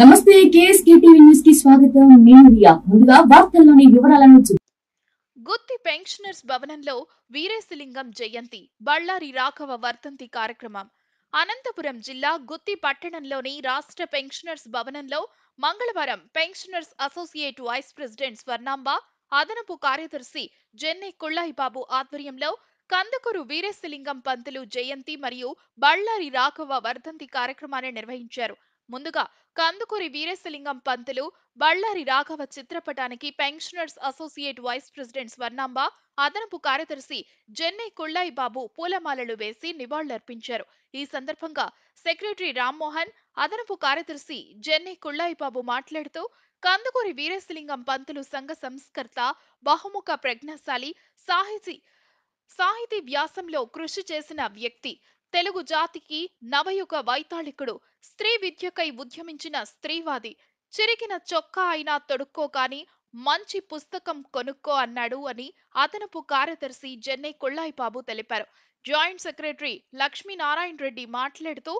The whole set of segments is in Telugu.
నమస్తే కేఎస్కే టీవీ న్యూస్ కి స్వాగతం నేను రియా ముందుగా వార్తల్లోని వివరాలను చూ- గుత్తి పెన్షనర్స్ భవనంలో వీరేశలింగం జయంతి బళ్ళారి రాఘవ వర్ధంతి కార్యక్రమం అనంతపురం జిల్లా గుత్తి పట్టణంలోని రాష్ట్ర పెన్షనర్స్ భవనంలో మంగళవారం pensioners associate vice president Swarnamba అదనపు కార్యదర్శి జెన్నె కుళ్ళాయి బాబు ఆధ్వర్యంలో కందుకూరు వీరేశలింగం పంతులు జయంతి మరియు బళ్ళారి రాఘవ వర్ధంతి కార్యక్రమాన్ని నిర్వహించారు ముందుగా కందుకూరి వీరేశలింగం పంతులు బళ్ళారి రాఘవ చిత్రపటానికి pensioners associate vice president Swarnamba అదనపు కార్యదర్శి జెన్నై కుళ్ళాయి బాబు పూలమాలలు వేసి నివాళులర్పించారు ఈ సందర్భంగా సెక్రటరీ రామ్మోహన్ అదనపు కార్యదర్శి జెన్నై కుళ్ళాయి బాబు మాట్లాడుతూ కందుకూరి వీరేశలింగం పంతులు సంఘ సంస్కర్త బహుముఖ ప్రజ్ఞాశాలి సాహితీ సాహితీ వ్యాసంలో కృషి చేసిన వ్యక్తి తెలుగు జాతికి నవయుగ వైతాళికుడు స్త్రీ విద్యకై ఉద్యమించిన స్త్రీవాది చిరిగిన చొక్కా అయినా తొడుక్కో కాని మంచి పుస్తకం కొనుక్కో అన్నాడు అని అదనపు కార్యదర్శి జెన్నై కుళ్ళాయి బాబు తెలిపారు జాయింట్ సెక్రటరీ లక్ష్మీనారాయణ రెడ్డి మాట్లాడుతూ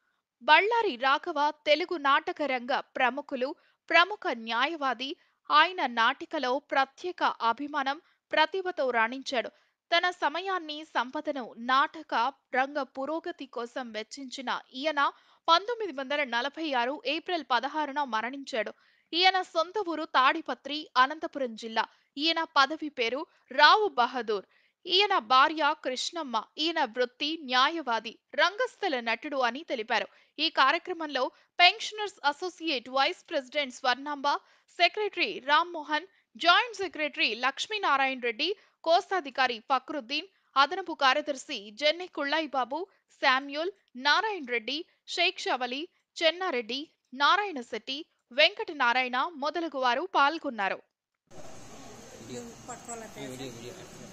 బళ్ళారి రాఘవ తెలుగు నాటక రంగ ప్రముఖులు ప్రముఖ న్యాయవాది ఆయన నాటికలో ప్రత్యేక అభిమానం ప్రతిభతో రాణించాడు తన సమయాన్ని సంపదను నాటక రంగ పురోగతి కోసం వెచ్చించిన ఈయన పంతొమ్మిది వందల నలభై ఆరు ఏప్రిల్ పదహారున మరణించాడు ఈయన సొంత ఊరు తాడిపత్రి అనంతపురం జిల్లా ఈయన పదవి పేరు రావు బహదూర్ ఈయన భార్య కృష్ణమ్మ ఈయన వృత్తి న్యాయవాది రంగస్థల నటుడు అని తెలిపారు ఈ కార్యక్రమంలో pensioners associate vice president Swarnamba secretary Rammohan joint secretary Lakshminarayana Reddy కోశాధికారి ఫక్రుద్దీన్ అదనపు కార్యదర్శి జెన్నె కుళ్ళాయి బాబు శామ్యూల్ నారాయణ రెడ్డి షేక్ షవలి చెన్నారెడ్డి నారాయణ శెట్టి వెంకట నారాయణ మొదలగు వారు పాల్గొన్నారు పట్టుకోవాలంటే